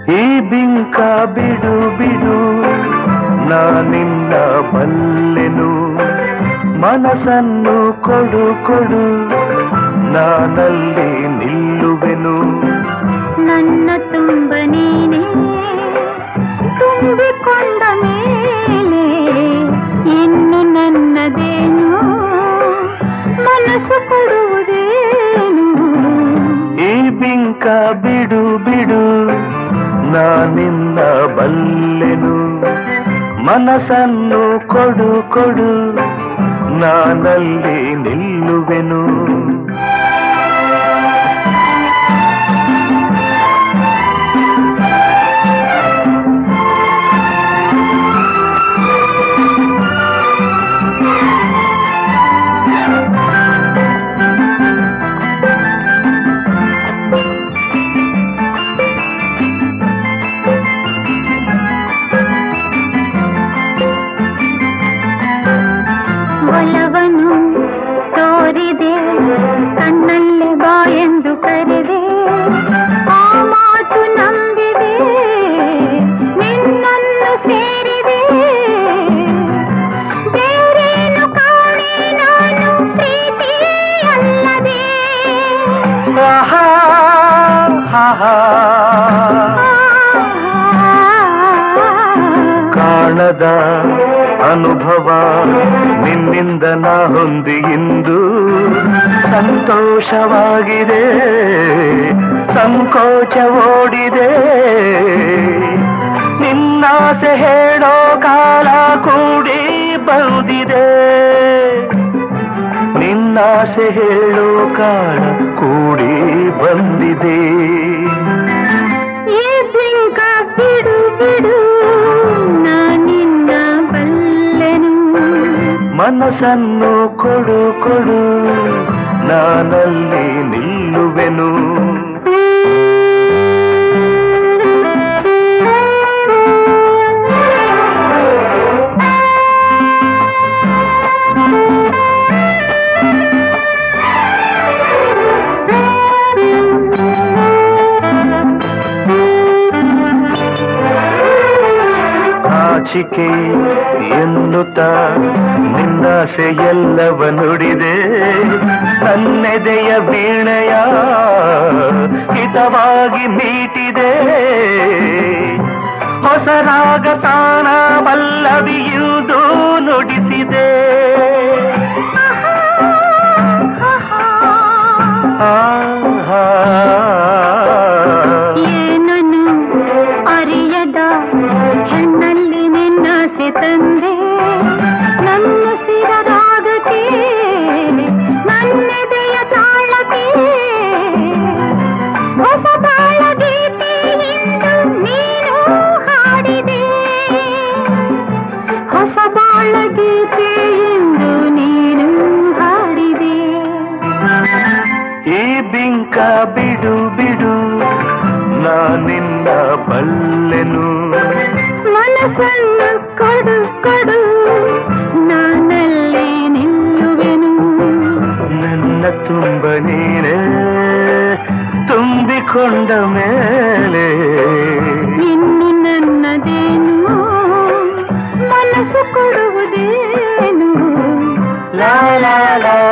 ಈ ಬಿಂಕ ಬಿಡು ಬಿಡು ನಾನಿನ್ನ ಬಲ್ಲೆನು ಮನಸ್ಸನ್ನು ಕೊಡು ಕೊಡು ನಾನಲ್ಲಿ ನಿಲ್ಲುವೆನು ನನ್ನ ತುಂಬ ನೀನೇ ತುಂಬಿಕೊಂಡ ಮೇಲೆ ಇನ್ನು ನನ್ನದೇನು ಮನಸ್ಸು ಕೊಡುವುದೇನು ಈ ಬಿಂಕ ಬಿಡು ಬಿಡು ನಾನಿನ್ನ ಬಲ್ಲೆನು ಮನಸ್ಸನ್ನು ಕೊಡು ಕೊಡು ನಾನಲ್ಲಿ ನಿಲ್ಲುವೆನು ಒಲವನು ತೋರಿದೆ ಕಣ್ಣಲ್ಲಿ ಬಾ ಎಂದು ಕರೆದೆ ಆ ಮಾತು ನಂಬಿದೆ ನಿನ್ನನ್ನು ಸೇರಿದೆ ಬೇರೇನು ಕಾಣೆ ನಾನು ಪ್ರೀತಿ ಅಲ್ಲದೆ ಆಹಾ, ಆಹಾ. ಕಾಣದ ಅನುಭವ ನಿನ್ನಿಂದ ನಾ ಹೊಂದಿ ಇಂದು ಸಂತೋಷವಾಗಿದೆ ಸಂಕೋಚ ಓಡಿದೆ ನಿನ್ನಾಸೆ ಹೇಳೋ ಕಾಲ ಕೂಡಿ ಬಂದಿದೆ ನಿನ್ನಾಸೆ ಹೇಳೋ ಕಾಲ ಕೂಡಿ ಬಂದಿದೆ ಈ ಬಿಂಕ ಬಿಡು ಬಿಡು ನಾನಿನ್ನ ಬಲ್ಲೆನು ಮನಸ್ಸನ್ನು ಕೊಡು ಕೊಡು ನಾನಲ್ಲಿ ನಿಲ್ಲುವೆನು ನಾಚಿಕೆ ಎನ್ನುತ್ತ ನಿನ್ನಾಸೆ ಎಲ್ಲವ ನುಡಿದೆ ನನ್ನೆದೆಯ ವೀಣೆಯ ಹಿತವಾಗಿ ಮೀಟಿದೆ ಹೊಸ ರಾಗ ತಾನ ಪಲ್ಲವಿಯುವುದು ನುಡಿಸಿದೆ ಆಹಾ ಏನನು ಅರಿಯದ ಹೆಣ್ಣಲ್ಲಿ ನಿನ್ನಾಸೆ ತಂದೆ ನನ್ನ ಸಿರರಾಗಕ್ಕೆ ನನ್ನೆದೆಯ ತಾಳಕ್ಕೆ ಹೊಸ ಬಾಳ ಗೀತೆ ಇಂದು ನೀನು ಹಾಡಿದೆ ಹೊಸ ಬಾಳ ಗೀತೆ ಇಂದು ನೀನು ಹಾಡಿದೆ ಈ ಬಿಂಕ ಬಿಡು ಬಿಡು ನಾನಿನ್ನ ಬಲ್ಲೆನು ಮನಸ್ಸನ್ನು ಕೊಡು ಕೊಡು ನಾನಲ್ಲಿ ನಿಲ್ಲುವೆನು ನನ್ನ ತುಂಬ ನೀನೇ ತುಂಬಿಕೊಂಡ ಮೇಲೆ ಇನ್ನು ನನ್ನದೇನು ಮನಸ್ಸು ಕೊಡುವುದೇನು ಲಾ ಲಾ ಲಾ